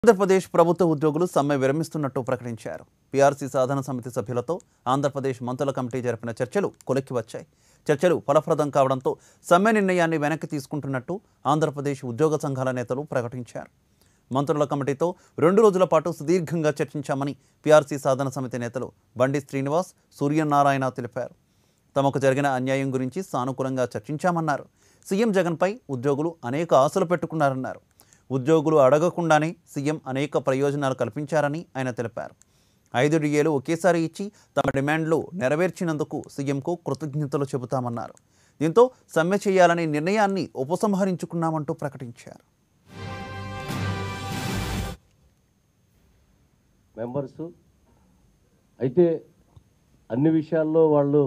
ఆంధ్రప్రదేశ్ ప్రభుత్వ ఉద్యోగులు సమ్మె విరమిస్తున్నట్టు ప్రకటించారు పీఆర్సీ సాధన సమితి సభ్యులతో ఆంధ్రప్రదేశ్ మంత్రుల కమిటీ జరిపిన చర్చలు కొలిక్కి వచ్చాయి చర్చలు ఫలప్రదం కావడంతో సమ్మె నిర్ణయాన్ని వెనక్కి తీసుకుంటున్నట్టు ఆంధ్రప్రదేశ్ ఉద్యోగ సంఘాల నేతలు ప్రకటించారు మంత్రుల కమిటీతో రెండు రోజుల పాటు సుదీర్ఘంగా చర్చించామని పీఆర్సీ సాధన సమితి నేతలు బండి శ్రీనివాస్ సూర్యనారాయణ తెలిపారు తమకు జరిగిన అన్యాయం గురించి సానుకూలంగా చర్చించామన్నారు సీఎం జగన్పై ఉద్యోగులు అనేక ఆశలు పెట్టుకున్నారన్నారు ఉద్యోగులు అడగకుండానే సీఎం అనేక ప్రయోజనాలు కల్పించారని ఆయన తెలిపారు ఐదు డిఏలు ఒకేసారి ఇచ్చి తమ డిమాండ్లు నెరవేర్చినందుకు సీఎంకు కృతజ్ఞతలు చెబుతామన్నారు దీంతో సమ్మె చేయాలనే నిర్ణయాన్ని ఉపసంహరించుకున్నామంటూ ప్రకటించారు మెంబర్స్ అయితే అన్ని విషయాల్లో వాళ్ళు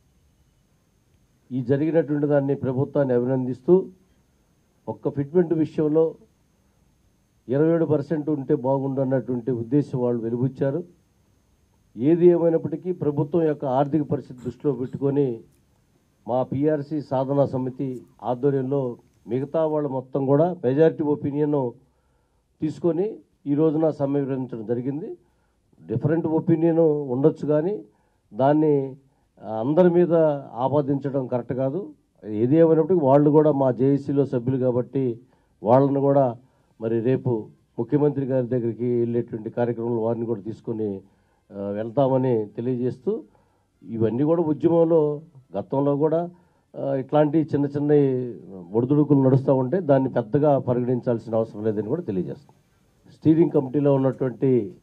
ఈ జరిగినటువంటి దాన్ని ప్రభుత్వాన్ని అభినందిస్తూ ఒక్క ఫిట్మెంట్ విషయంలో ఇరవై ఏడు పర్సెంట్ ఉంటే బాగుండు అన్నటువంటి ఉద్దేశం వాళ్ళు వెలుబుచ్చారు ఏది ఏమైనప్పటికీ ప్రభుత్వం యొక్క ఆర్థిక పరిస్థితి దృష్టిలో పెట్టుకొని మా పిఆర్సి సాధనా సమితి ఆధ్వర్యంలో మిగతా వాళ్ళు మొత్తం కూడా మెజారిటీ ఒపీనియన్ తీసుకొని ఈ రోజున సమ్మె విరమించడం జరిగింది డిఫరెంట్ ఒపీనియన్ ఉండొచ్చు కానీ దాన్ని ఆ, అందరి మీద ఆపాదించడం కరెక్ట్ కాదు ఏది ఏమైనప్పటికీ వాళ్ళు కూడా మా జేఏసీలో సభ్యులు కాబట్టి వాళ్ళని కూడా మరి రేపు ముఖ్యమంత్రి గారి దగ్గరికి వెళ్ళేటువంటి కార్యక్రమంలో వారిని కూడా తీసుకొని ఆ, వెళ్తామని తెలియజేస్తూ ఇవన్నీ కూడా ఉద్యమంలో గతంలో కూడా ఆ, ఇట్లాంటి చిన్న చిన్న ఒడిదుడుకులు నడుస్తూ ఉంటే దాన్ని పెద్దగా పరిగణించాల్సిన అవసరం లేదని కూడా తెలియజేస్తాం స్టీరింగ్ కమిటీలో ఉన్నటువంటి